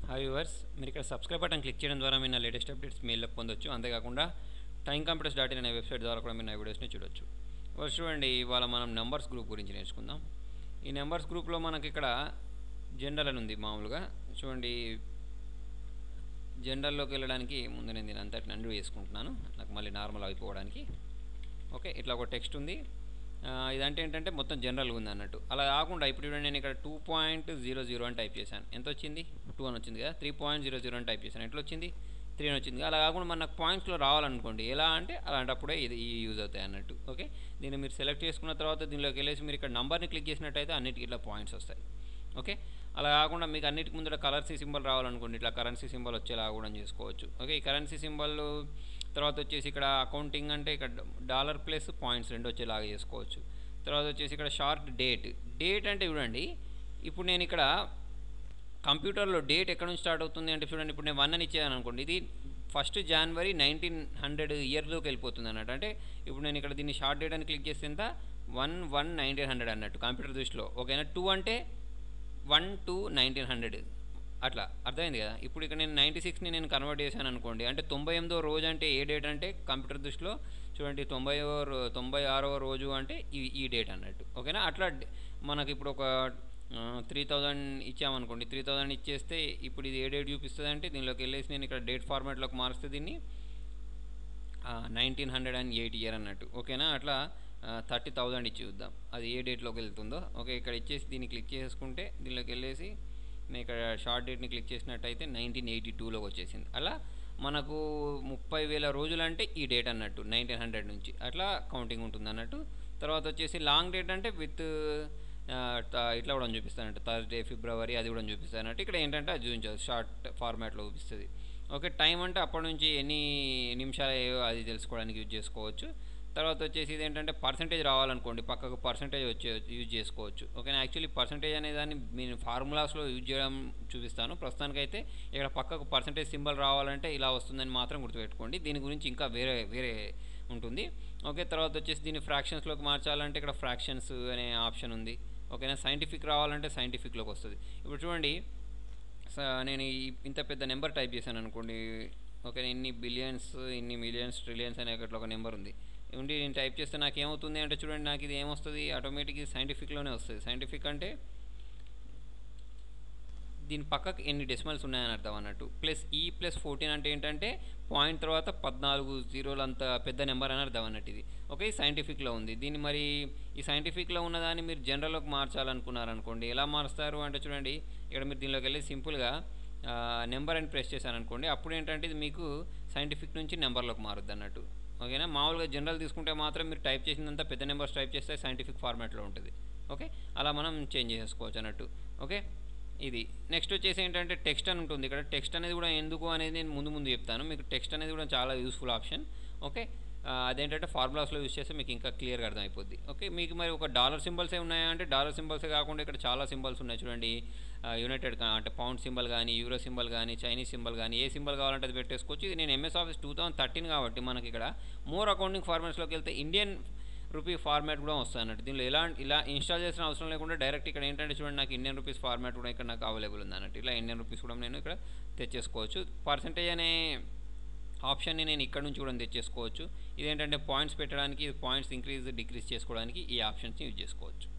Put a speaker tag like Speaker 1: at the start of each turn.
Speaker 1: hi viewers మీరు ఇక్కడ subscribe button click చేయడం ద్వారా మీరు నా లేటెస్ట్ అప్డేట్స్ మెయిల్లో పొందొచ్చు అంతేకాకుండా టైం కంప్యూటర్స్ డాట్ ఇన్ అనే వెబ్సైట్ ద్వారా కూడా మీరు నా వీడియోస్ని చూడొచ్చు ఫస్ట్ చూడండి ఇవాళ మనం నెంబర్స్ గ్రూప్ గురించి నేర్చుకుందాం ఈ నెంబర్స్ గ్రూప్లో మనకి ఇక్కడ జనరల్ అని ఉంది మామూలుగా చూడండి జనరల్లోకి వెళ్ళడానికి ముందు నేను దీని అంతటి నండు వేసుకుంటున్నాను నాకు మళ్ళీ నార్మల్ అయిపోవడానికి ఓకే ఇట్లా ఒక టెక్స్ట్ ఉంది ఆ, ఇదంటే ఏంటంటే మొత్తం జనరల్గా ఉంది అన్నట్టు అలా కాకుండా ఇప్పుడు చూడండి నేను ఇక్కడ టూ పాయింట్ జీరో జీరో అని టైప్ చేశాను ఎంత వచ్చింది టూ అని వచ్చింది కదా త్రీ పాయింట్ జీరో జీరో అని టైప్ చేశాను ఎట్లా వచ్చింది త్రీ అని వచ్చింది అలా కాకుండా మన నాకు పాయింట్స్లో రావాలనుకోండి ఎలా అంటే అలాంటప్పుడే ఇది ఈ యూజ్ అవుతాయి అన్నట్టు ఓకే దీన్ని మీరు సెలెక్ట్ చేసుకున్న తర్వాత దీనిలోకి వెళ్ళేసి మీరు ఇక్కడ నంబర్ని క్లిక్ చేసినట్టయితే అన్నిటికీ ఇట్లా పాయింట్స్ వస్తాయి ఓకే అలా కాకుండా మీకు అన్నిటికి ముందర కరెన్సీ సింబల్ రావాలనుకోండి ఇట్లా కరెన్సీ సింబల్ వచ్చేలా కూడా చేసుకోవచ్చు ఓకే ఈ కరెన్సీ సింబల్ తర్వాత వచ్చేసి ఇక్కడ అకౌంటింగ్ అంటే ఇక్కడ డాలర్ ప్లస్ పాయింట్స్ రెండు వచ్చేలాగా చేసుకోవచ్చు తర్వాత వచ్చేసి ఇక్కడ షార్ట్ డేట్ డేట్ అంటే చూడండి ఇప్పుడు నేను ఇక్కడ కంప్యూటర్లో డేట్ ఎక్కడ నుంచి స్టార్ట్ అవుతుంది అంటే చూడండి ఇప్పుడు నేను వన్ అని ఇచ్చాను అనుకోండి ఇది ఫస్ట్ జనవరి నైన్టీన్ హండ్రెడ్ ఇయర్లోకి వెళ్ళిపోతుంది అన్నట్టు అంటే ఇప్పుడు నేను ఇక్కడ దీన్ని షార్ట్ డేట్ అని క్లిక్ చేస్తే ఎంత వన్ వన్ నైన్టీన్ హండ్రెడ్ అన్నట్టు కంప్యూటర్ దృష్టిలో ఓకేనా టూ అంటే వన్ టు నైన్టీన్ హండ్రెడ్ అట్లా అర్థమైంది కదా ఇప్పుడు ఇక్కడ నేను నైంటీ సిక్స్ని నేను కన్వర్ట్ చేశాను అనుకోండి అంటే తొంభై ఎనిమిదో రోజు అంటే ఏ డేట్ అంటే కంప్యూటర్ దృష్టిలో చూడండి తొంభై తొంభై ఆరవ రోజు అంటే ఈ ఈ డేట్ అన్నట్టు ఓకేనా అట్లా డ్- మనకి ఇప్పుడు ఒక త్రీ థౌజండ్ ఇచ్చామనుకోండి త్రీ థౌజండ్ ఇచ్చేస్తే ఇప్పుడు ఇది ఏ డేట్ చూపిస్తుంది అంటే దీనిలోకి వెళ్ళేసి నేను ఇక్కడ డేట్ ఫార్మాట్లోకి మారుస్తే దీన్ని nineteen hundred and eight year అన్నట్టు ఓకేనా అట్లా థర్టీ థౌజండ్ ఇచ్చి చూద్దాం అది ఏ డేట్లోకి వెళ్తుందో ఓకే ఇక్కడ ఇచ్చేసి దీన్ని క్లిక్ చేసుకుంటే దీనిలోకి వెళ్ళేసి నేను ఇక్కడ షార్ట్ డేట్ని క్లిక్ చేసినట్టయితే నైన్టీన్ ఎయిటీ టూలోకి వచ్చేసింది అలా మనకు ముప్పై వేల రోజులు అంటే ఈ డేట్ అన్నట్టు నైన్టీన్ హండ్రెడ్ నుంచి అట్లా కౌంటింగ్ ఉంటుంది అన్నట్టు తర్వాత వచ్చేసి లాంగ్ డేట్ అంటే విత్ ఇట్లా కూడా చూపిస్తానంట థర్స్డే ఫిబ్రవరి అది కూడా చూపిస్తానంటే ఇక్కడ ఏంటంటే అది చూపించదు షార్ట్ ఫార్మాట్లో చూపిస్తుంది ఓకే టైం అంటే అప్పటి నుంచి ఎన్ని నిమిషాలు అయ్యో అది తెలుసుకోవడానికి యూజ్ చేసుకోవచ్చు తర్వాత వచ్చేసి ఇది ఏంటంటే పర్సంటేజ్ రావాలనుకోండి పక్కకు పర్సంటేజ్ వచ్చే యూజ్ చేసుకోవచ్చు ఓకేనా యాక్చువల్లీ పర్సంటేజ్ అనే దాన్ని నేను ఫార్ములాస్లో యూజ్ చేయడం చూపిస్తాను ప్రస్తుతానికైతే ఇక్కడ పక్కకు పర్సంటేజ్ సింబల్ రావాలంటే ఇలా వస్తుందని మాత్రం గుర్తుపెట్టుకోండి దీని గురించి ఇంకా వేరే వేరే ఉంటుంది ఓకే తర్వాత వచ్చేసి దీన్ని ఫ్రాక్షన్స్లోకి మార్చాలంటే ఇక్కడ ఫ్రాక్షన్స్ అనే ఆప్షన్ ఉంది ఓకేనా సైంటిఫిక్ రావాలంటే సైంటిఫిక్లోకి వస్తుంది ఇప్పుడు చూడండి స- నేను ఈ- ఇంత పెద్ద నెంబర్ టైప్ చేశాను అనుకోండి ఓకే ఇన్ని బిలియన్స్ ఇన్ని మిలియన్స్ ట్రిలియన్స్ అనే ఒకటి ఒక నెంబర్ ఉంది ఉండి నేను టైప్ చేస్తే నాకు ఏమవుతుంది అంటే చూడండి నాకు ఇది ఏమొస్తుంది ఆటోమేటిక్గా సైంటిఫిక్లోనే వస్తుంది సైంటిఫిక్ అంటే దీని పక్కకు ఎన్ని డెసిమల్స్ ఉన్నాయని అర్థం అన్నట్టు ప్లస్ ఈ ప్లస్ ఫోర్టీన్ అంటే ఏంటంటే పాయింట్ తర్వాత పద్నాలుగు జీరోలు అంత పెద్ద నెంబర్ అని అర్థం అన్నట్టు ఇది ఓకే సైంటిఫిక్లో ఉంది దీన్ని మరి ఈ సైంటిఫిక్లో ఉన్నదాన్ని మీరు జనరల్లోకి మార్చాలనుకున్నారనుకోండి ఎలా మారుస్తారు అంటే చూడండి ఇక్కడ మీరు దీనిలోకి వెళ్ళి సింపుల్గా నెంబర్ అని ప్రెస్ చేశాను అనుకోండి అప్పుడు ఏంటంటే ఇది మీకు సైంటిఫిక్ నుంచి నెంబర్లోకి మారుద్ది అన్నట్టు ఓకేనా మామూలుగా జనరల్ తీసుకుంటే మాత్రం మీరు టైప్ చేసినంత పెద్ద నెంబర్స్ టైప్ చేస్తే సైంటిఫిక్ ఫార్మాట్లో ఉంటుంది ఓకే అలా మనం చేంజ్ చేసుకోవచ్చు అన్నట్టు ఓకే ఇది నెక్స్ట్ వచ్చేసి ఏంటంటే టెక్స్ట్ అని ఉంటుంది ఇక్కడ టెక్స్ట్ అనేది కూడా ఎందుకు అనేది నేను ముందు ముందు చెప్తాను మీకు టెక్స్ట్ అనేది కూడా చాలా యూస్ఫుల్ ఆప్షన్ ఓకే ఆ, అదేంటంటే ఫార్ములాస్లో యూస్ చేస్తే మీకు ఇంకా క్లియర్గా అర్థమైపోద్ది ఓకే మీకు మరి ఒక డాలర్ సింబల్సే ఉన్నాయా అంటే డాలర్ సింబల్సే కాకుండా ఇక్కడ చాలా సింబల్స్ ఉన్నాయి చూడండి యునైటెడ్ అంటే పౌండ్ సింబల్ కానీ యూరో సింబల్ కానీ చైనీస్ సింబల్ కానీ ఏ సింబల్ కావాలంటే అది పెట్టేసుకోవచ్చు ఇది నేను MS office two thousand thirteen కాబట్టి మనకి ఇక్కడ మోర్ అకౌంటింగ్ ఫార్మాట్స్లోకి వెళ్తే ఇండియన్ రూపీ ఫార్మాట్ కూడా వస్తుంది అన్నట్టు దీనిలో ఎలా ఇలా ఇన్స్టాల్ చేసిన అవసరం లేకుండా డైరెక్ట్ ఇక్కడ ఏంటంటే చూడండి నాకు ఇండియన్ రూపీస్ ఫార్మాట్ కూడా ఇక్కడ నాకు అవైలబుల్ ఉంది అన్నట్టు ఇలా ఇండియన్ రూపీస్ కూడా నేను ఇక్కడ తెచ్చేసుకోవచ్చు పర్సంటేజ్ అనే ఆప్షన్ని నేను ఇక్కడ నుంచి కూడా తెచ్చేసుకోవచ్చు ఇదేంటంటే పాయింట్స్ పెట్టడానికి పాయింట్స్ ఇంక్రీజ్ డిక్రీజ్ చేసుకోవడానికి ఈ ఆప్షన్స్ని యూజ్ చేసుకోవచ్చు